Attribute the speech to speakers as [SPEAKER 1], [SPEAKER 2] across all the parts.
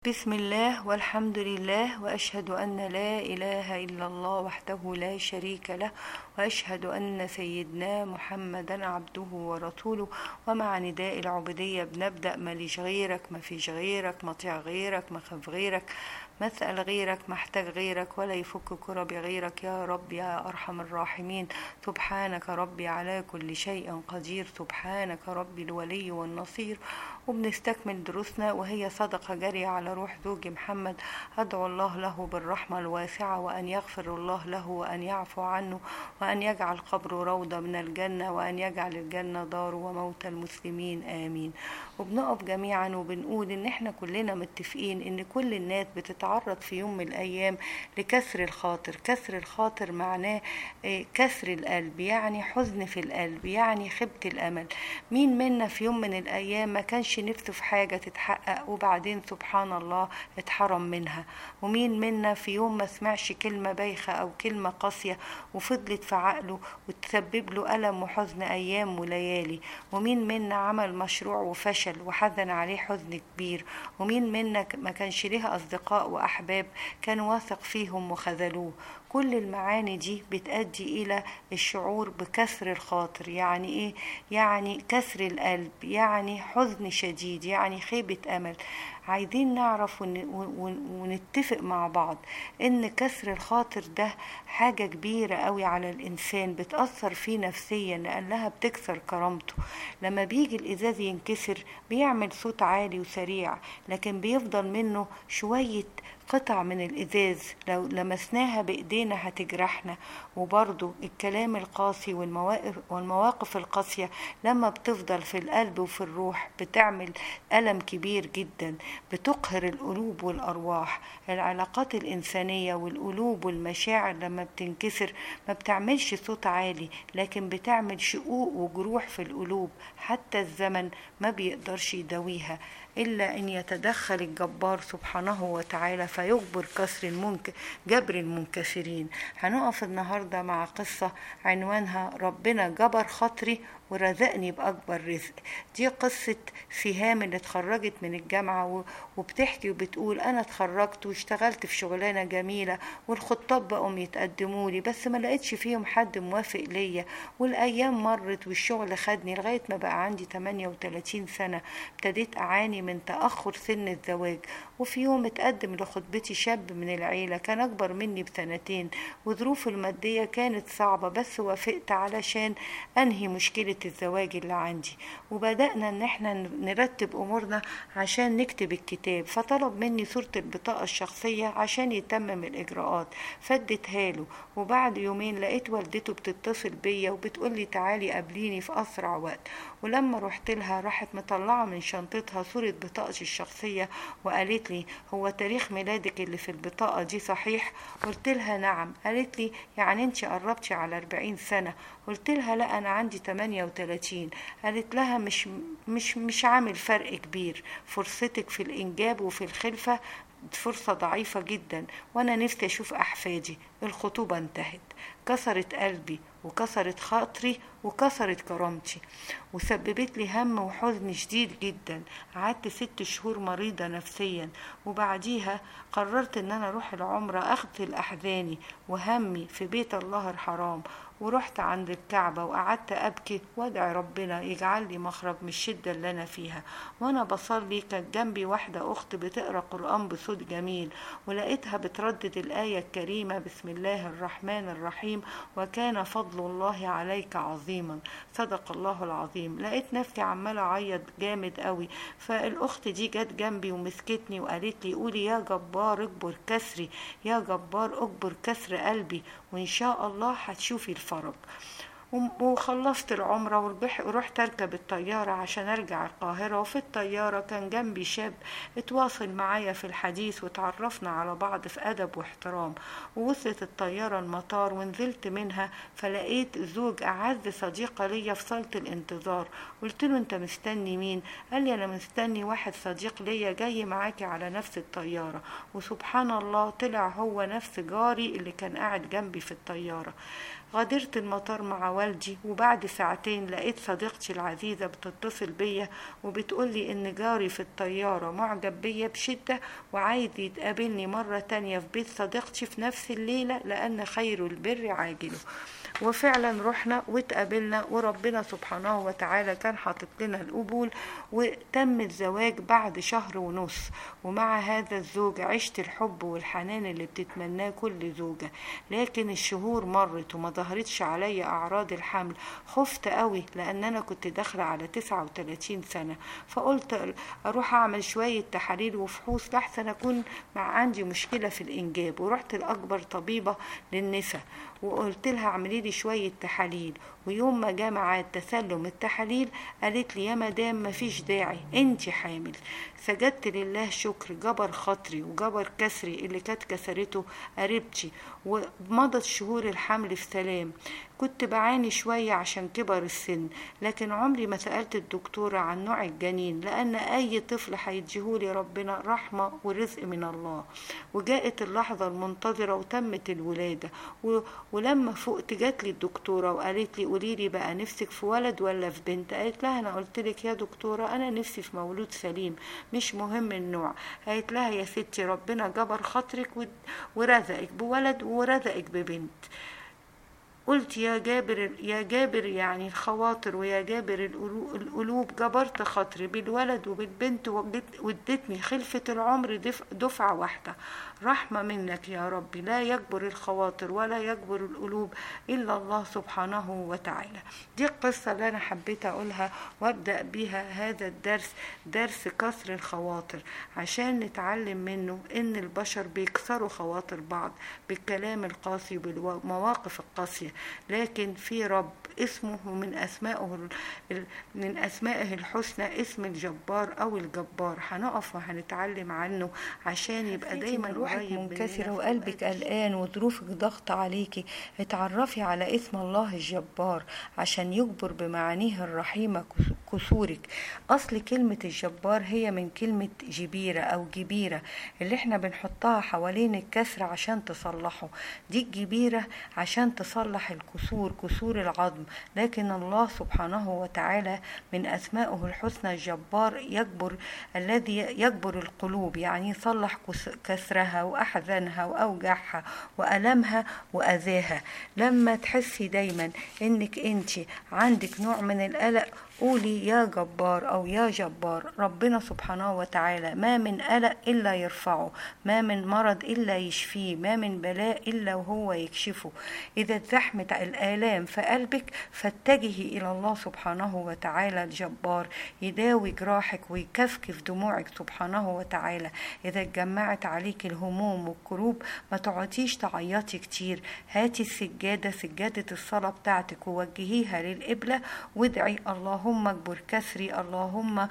[SPEAKER 1] بسم الله والحمد لله واشهد ان لا اله الا الله وحده لا شريك له واشهد ان سيدنا محمدا عبده ورسوله ومع نداء العبوديه بنبدا ماليش غيرك ما فيش غيرك مطيع غيرك ما خاف غيرك مسأل غيرك محتاج غيرك ولا يفك كرب غيرك يا رب يا أرحم الراحمين سبحانك ربي على كل شيء قدير سبحانك ربي الولي والنصير وبنستكمل دروسنا وهي صدقة جارية على روح زوجي محمد أدعو الله له بالرحمة الواسعة وأن يغفر الله له وأن يعفو عنه وأن يجعل قبره روضة من الجنة وأن يجعل الجنة دار وموت المسلمين آمين وبنقف جميعا وبنقول إن إحنا كلنا متفقين إن كل الناس بتتعرض في يوم من الأيام لكسر الخاطر كسر الخاطر معناه كسر القلب يعني حزن في القلب يعني خيبة الأمل مين منا في يوم من الأيام ما كانش نفسه في حاجة تتحقق وبعدين سبحان الله اتحرم منها ومين منا في يوم ما سمعش كلمة بايخة أو كلمة قاسية وفضلت في عقله وتسبب له ألم وحزن أيام وليالي ومين منا عمل مشروع وفشل وحزن عليه حزن كبير ومين منا ما كانش ليه أصدقاء وأحباب كان واثق فيهم وخذلوه كل المعاني دي بتأدي إلى الشعور بكسر الخاطر يعني إيه؟ يعني كسر القلب يعني حزن شديد يعني خيبة أمل عايزين نعرف ونتفق مع بعض ان كسر الخاطر ده حاجة كبيرة قوي على الانسان بتأثر فيه نفسيا لانها بتكسر كرامته لما بيجي الازاز ينكسر بيعمل صوت عالي وسريع لكن بيفضل منه شوية قطع من الإزاز لو لمسناها بإيدينا هتجرحنا وبرضو الكلام القاسي والمواقف, والمواقف القاسية لما بتفضل في القلب وفي الروح بتعمل ألم كبير جدا بتقهر القلوب والأرواح العلاقات الإنسانية والقلوب والمشاعر لما بتنكسر ما بتعملش صوت عالي لكن بتعمل شقوق وجروح في القلوب حتى الزمن ما بيقدرش يداويها إلا أن يتدخل الجبار سبحانه وتعالى فيجبر كسر المنك جبر المنكسرين هنقف النهاردة مع قصة عنوانها ربنا جبر خاطري ورزقني بأكبر رزق دي قصة سهام اللي اتخرجت من الجامعة وبتحكي وبتقول أنا اتخرجت واشتغلت في شغلانة جميلة والخطاب بقوا يتقدموا لي بس ما لقيتش فيهم حد موافق ليا والأيام مرت والشغل خدني لغاية ما بقى عندي 38 سنة ابتديت أعاني من تأخر سن الزواج وفي يوم اتقدم لخطبتي شاب من العيلة كان أكبر مني بسنتين وظروفه المادية كانت صعبة بس وافقت علشان أنهي مشكلة الزواج اللي عندي وبدأنا ان احنا نرتب امورنا عشان نكتب الكتاب فطلب مني صورة البطاقة الشخصية عشان يتمم الاجراءات فاديتها له وبعد يومين لقيت والدته بتتصل بيا وبتقول لي تعالي قابليني في اسرع وقت ولما رحت لها راحت مطلعة من شنطتها صورة بطاقتي الشخصية وقالت لي هو تاريخ ميلادك اللي في البطاقة دي صحيح قلت لها نعم قالت لي يعني انت قربتي على 40 سنة قلت لها لا انا عندي 38 قالت لها مش مش مش عامل فرق كبير فرصتك في الانجاب وفي الخلفة فرصة ضعيفة جدا وانا نفسي اشوف احفادي الخطوبة انتهت كسرت قلبي وكسرت خاطري وكسرت كرامتي وسببت لي هم وحزن شديد جدا قعدت ست شهور مريضة نفسيا وبعديها قررت ان انا اروح العمرة اغسل احزاني وهمي في بيت الله الحرام ورحت عند الكعبة وقعدت أبكي وادعي ربنا يجعل لي مخرج من الشدة اللي أنا فيها وأنا بصلي كانت جنبي واحدة أخت بتقرأ قرآن بصوت جميل ولقيتها بتردد الآية الكريمة بسم الله الرحمن الرحيم وكان فضل الله عليك عظيما صدق الله العظيم لقيت نفسي عمالة أعيط جامد قوي فالأخت دي جت جنبي ومسكتني وقالت لي قولي يا جبار اجبر كسري يا جبار اجبر كسر قلبي وإن شاء الله هتشوفي الفرج وخلصت العمرة ورحت أركب الطيارة عشان أرجع القاهرة وفي الطيارة كان جنبي شاب اتواصل معايا في الحديث وتعرفنا على بعض في أدب واحترام ووصلت الطيارة المطار ونزلت منها فلقيت زوج أعز صديقة ليا في صالة الانتظار قلت له أنت مستني مين؟ قال لي أنا مستني واحد صديق ليا جاي معاكي على نفس الطيارة وسبحان الله طلع هو نفس جاري اللي كان قاعد جنبي في الطيارة غادرت المطار مع والدي وبعد ساعتين لقيت صديقتي العزيزة بتتصل بيا وبتقولي إن جاري في الطيارة معجب بيا بشدة وعايز يتقابلني مرة تانية في بيت صديقتي في نفس الليلة لأن خير البر عاجله وفعلا رحنا واتقابلنا وربنا سبحانه وتعالى كان حاطط لنا القبول وتم الزواج بعد شهر ونص ومع هذا الزوج عشت الحب والحنان اللي بتتمناه كل زوجة لكن الشهور مرت وما ظهرتش عليا أعراض الحمل خفت قوي لأن أنا كنت داخلة على 39 سنة فقلت أروح أعمل شوية تحاليل وفحوص لحسن أكون مع عندي مشكلة في الإنجاب ورحت لأكبر طبيبة للنساء وقلت لها اعملي لي شويه تحاليل ويوم ما جه ميعاد تسلم التحاليل قالت لي يا مدام مفيش داعي انت حامل سجدت لله شكر جبر خاطري وجبر كسري اللي كانت كسرته قريبتي ومضت شهور الحمل في سلام كنت بعاني شوية عشان كبر السن لكن عمري ما سألت الدكتورة عن نوع الجنين لأن أي طفل هيديهولي ربنا رحمة ورزق من الله وجاءت اللحظة المنتظرة وتمت الولادة و... ولما فقت جات لي الدكتورة وقالت لي قولي لي بقى نفسك في ولد ولا في بنت قالت لها أنا قلت لك يا دكتورة أنا نفسي في مولود سليم مش مهم النوع قالت لها يا ستي ربنا جبر خاطرك ورزقك بولد ورزقك ببنت قلت يا جابر يا جابر يعني الخواطر ويا جابر القلوب جبرت خاطري بالولد وبالبنت وادتني خلفة العمر دفعة واحدة رحمة منك يا رب لا يجبر الخواطر ولا يجبر القلوب إلا الله سبحانه وتعالى دي القصة اللي أنا حبيت أقولها وأبدأ بها هذا الدرس درس كسر الخواطر عشان نتعلم منه إن البشر بيكسروا خواطر بعض بالكلام القاسي وبالمواقف القاسية لكن في رب اسمه من أسمائه من أسمائه الحسنى اسم الجبار أو الجبار هنقف وهنتعلم عنه عشان يبقى دايما
[SPEAKER 2] روحك منكسرة وقلبك قلقان وظروفك ضغط عليكي اتعرفي على اسم الله الجبار عشان يجبر بمعانيه الرحيمة كسورك أصل كلمة الجبار هي من كلمة جبيرة أو جبيرة اللي احنا بنحطها حوالين الكسر عشان تصلحه دي الجبيرة عشان تصلح الكسور كسور العظم لكن الله سبحانه وتعالى من أسمائه الحسنى الجبار يجبر الذي يجبر القلوب يعني يصلح كسرها وأحزانها وأوجاعها وألمها وأذاها لما تحسي دايما إنك أنت عندك نوع من القلق قولي يا جبار أو يا جبار ربنا سبحانه وتعالى ما من قلق إلا يرفعه ما من مرض إلا يشفيه ما من بلاء إلا وهو يكشفه إذا اتزحمت الآلام في قلبك فاتجهي إلى الله سبحانه وتعالى الجبار يداوي جراحك ويكفكف دموعك سبحانه وتعالى إذا اتجمعت عليك الهموم والكروب ما تقعديش تعيطي كتير هاتي السجادة سجادة الصلاة بتاعتك ووجهيها للقبلة وادعي اللهم اللهم اجبر كسري اللهم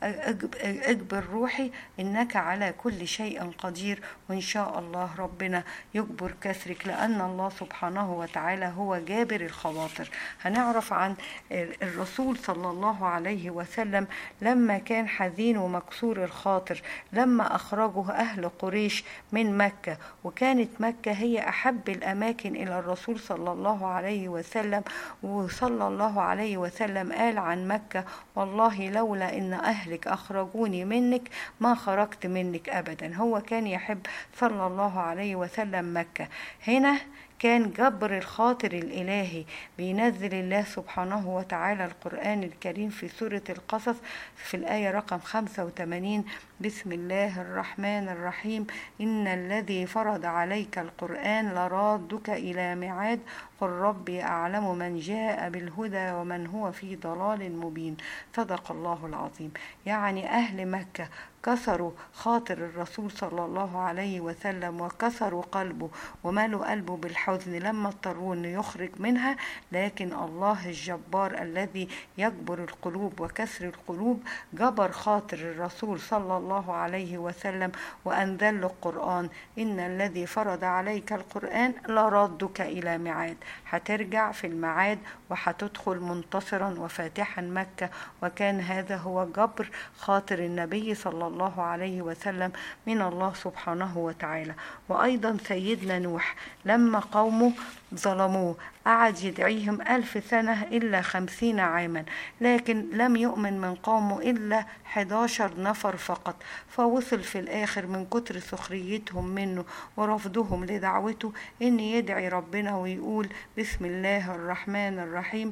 [SPEAKER 2] اجبر روحي انك على كل شيء قدير وان شاء الله ربنا يجبر كسرك لان الله سبحانه وتعالى هو جابر الخواطر هنعرف عن الرسول صلى الله عليه وسلم لما كان حزين ومكسور الخاطر لما اخرجه اهل قريش من مكه وكانت مكه هي احب الاماكن الى الرسول صلى الله عليه وسلم وصلى الله عليه وسلم قال عن مكة والله لولا إن أهلك أخرجوني منك ما خرجت منك أبدا هو كان يحب صلى الله عليه وسلم مكة هنا كان جبر الخاطر الإلهي بينزل الله سبحانه وتعالى القرآن الكريم في سورة القصص في الآية رقم 85 بسم الله الرحمن الرحيم إن الذي فرض عليك القرآن لرادك إلى ميعاد قل ربي أعلم من جاء بالهدى ومن هو في ضلال مبين صدق الله العظيم يعني أهل مكة كسروا خاطر الرسول صلى الله عليه وسلم وكسروا قلبه وملوا قلبه بالحزن لما اضطروا انه يخرج منها لكن الله الجبار الذي يجبر القلوب وكسر القلوب جبر خاطر الرسول صلى الله عليه وسلم وانزل له القران ان الذي فرض عليك القران لردك الى ميعاد هترجع في الميعاد وهتدخل منتصرا وفاتحا مكه وكان هذا هو جبر خاطر النبي صلى الله الله عليه وسلم من الله سبحانه وتعالى وأيضا سيدنا نوح لما قومه ظلموه قعد يدعيهم ألف سنة إلا خمسين عاما لكن لم يؤمن من قومه إلا 11 نفر فقط فوصل في الآخر من كتر سخريتهم منه ورفضهم لدعوته إن يدعي ربنا ويقول بسم الله الرحمن الرحيم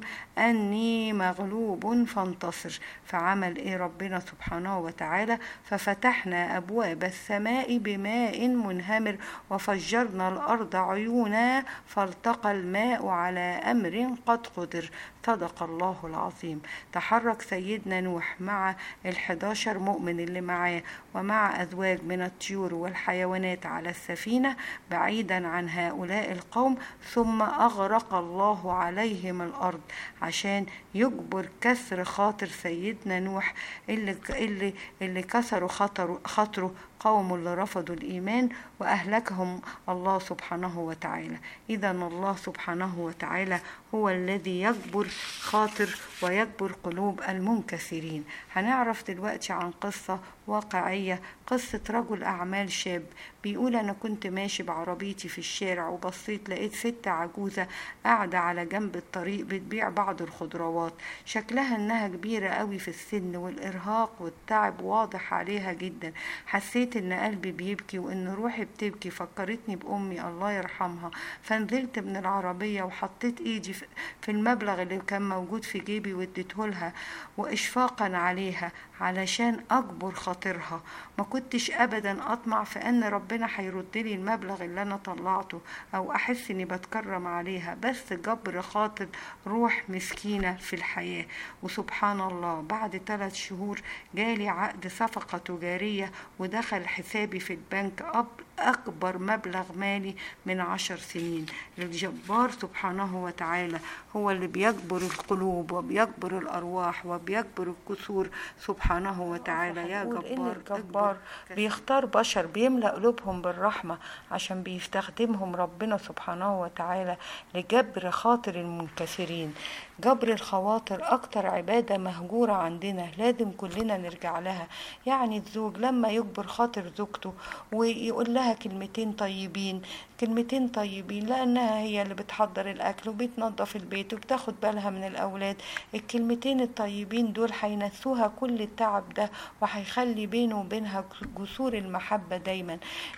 [SPEAKER 2] أني مغلوب فانتصر فعمل إيه ربنا سبحانه وتعالى ففتحنا أبواب السماء بماء منهمر وفجرنا الأرض عيونا فالتقى الماء على أمر قد قدر صدق الله العظيم تحرك سيدنا نوح مع الحداشر مؤمن اللي معاه ومع أزواج من الطيور والحيوانات على السفينة بعيدا عن هؤلاء القوم ثم أغرق الله عليهم الأرض عشان يجبر كسر خاطر سيدنا نوح اللي اللي اللي كسروا خطره خاطره قوم اللي رفضوا الإيمان وأهلكهم الله سبحانه وتعالى إذا الله سبحانه وتعالى هو الذي يجبر خاطر ويجبر قلوب المنكسرين هنعرف دلوقتي عن قصة واقعية قصة رجل أعمال شاب بيقول أنا كنت ماشي بعربيتي في الشارع وبصيت لقيت ست عجوزة قاعدة على جنب الطريق بتبيع بعض الخضروات شكلها إنها كبيرة قوي في السن والإرهاق والتعب واضح عليها جدا حسيت إن قلبي بيبكي وإن روحي بتبكي فكرتني بأمي الله يرحمها فنزلت من العربية وحطيت إيدي في المبلغ اللي كان موجود في جيبي واديته لها وإشفاقا عليها علشان أجبر خاطرها ما كنتش أبدا أطمع في أن ربنا هيرد لي المبلغ اللي أنا طلعته أو أحس إني بتكرم عليها بس جبر خاطر روح مسكينة في الحياة وسبحان الله بعد ثلاث شهور جالي عقد صفقة تجارية ودخل حسابي في البنك أب أكبر مبلغ مالي من عشر سنين الجبار سبحانه وتعالى هو اللي بيجبر القلوب وبيجبر الأرواح وبيجبر الكسور سبحانه وتعالى يا جبار
[SPEAKER 1] الجبار بيختار بشر بيملأ قلوبهم بالرحمة عشان بيستخدمهم ربنا سبحانه وتعالى لجبر خاطر المنكسرين جبر الخواطر أكتر عبادة مهجورة عندنا لازم كلنا نرجع لها يعني الزوج لما يجبر خاطر زوجته ويقول لها كلمتين طيبين كلمتين طيبين لأنها هي اللي بتحضر الأكل وبتنظف البيت وبتاخد بالها من الأولاد الكلمتين الطيبين دول هينسوها كل التعب ده وهيخلي بينه وبينها جسور المحبة دايما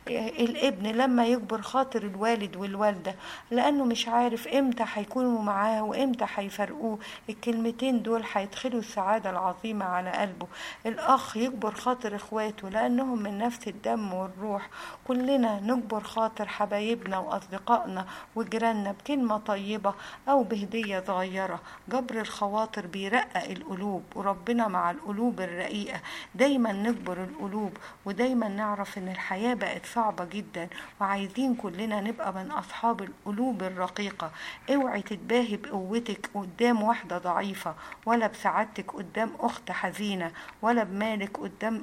[SPEAKER 1] الابن لما يجبر خاطر الوالد والوالدة لأنه مش عارف امتى هيكونوا معاه وامتى هيفرقوه الكلمتين دول هيدخلوا السعادة العظيمة على قلبه الأخ يجبر خاطر إخواته لأنهم من نفس الدم والروح كلنا نجبر خاطر حبايبنا وأصدقائنا وجيراننا بكلمة طيبة أو بهدية صغيرة جبر الخواطر بيرقق القلوب وربنا مع القلوب الرقيقة دايما نجبر القلوب ودايما نعرف إن الحياة بقت صعبة جدا وعايزين كلنا نبقى من أصحاب القلوب الرقيقة اوعي تتباهي بقوتك قدام واحدة ضعيفة ولا بسعادتك قدام أخت حزينة ولا بمالك قدام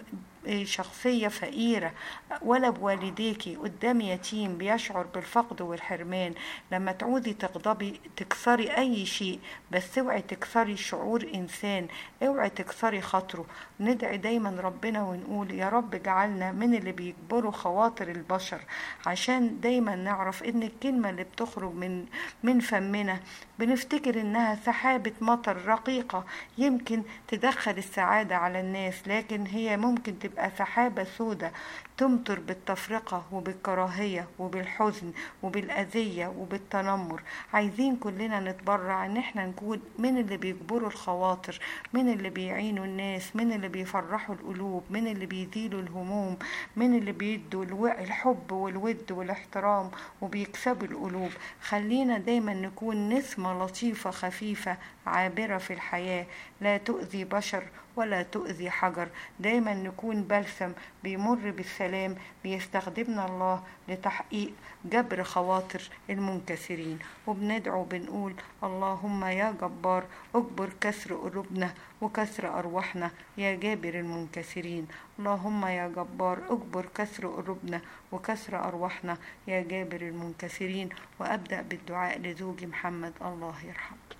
[SPEAKER 1] شخصية فقيرة ولا بوالديكي قدام يتيم بيشعر بالفقد والحرمان لما تعوزي تغضبي تكسري أي شيء بس اوعي تكسري شعور إنسان اوعي تكسري خاطره ندعي دايما ربنا ونقول يا رب اجعلنا من اللي بيجبروا خواطر البشر عشان دايما نعرف ان الكلمة اللي بتخرج من من فمنا بنفتكر انها سحابة مطر رقيقة يمكن تدخل السعادة على الناس لكن هي ممكن تبقى سحابة سودة تمطر بالتفرقة وبالكراهية وبالحزن وبالأذية وبالتنمر عايزين كلنا نتبرع ان احنا نكون من اللي بيجبروا الخواطر من اللي بيعينوا الناس من اللي بيفرحوا القلوب من اللي بيزيلوا الهموم من اللي بيدوا الحب والود والاحترام وبيكسبوا القلوب خلينا دايما نكون نسمة لطيفة خفيفة عابرة في الحياة لا تؤذي بشر ولا تؤذي حجر دايما نكون بلسم بيمر بالسلام بيستخدمنا الله لتحقيق جبر خواطر المنكسرين وبندعو بنقول اللهم يا جبار اجبر كسر قلوبنا وكسر أرواحنا يا جابر المنكسرين اللهم يا جبار اجبر كسر قلوبنا وكسر أرواحنا يا جابر المنكسرين وأبدأ بالدعاء لزوجي محمد الله يرحمه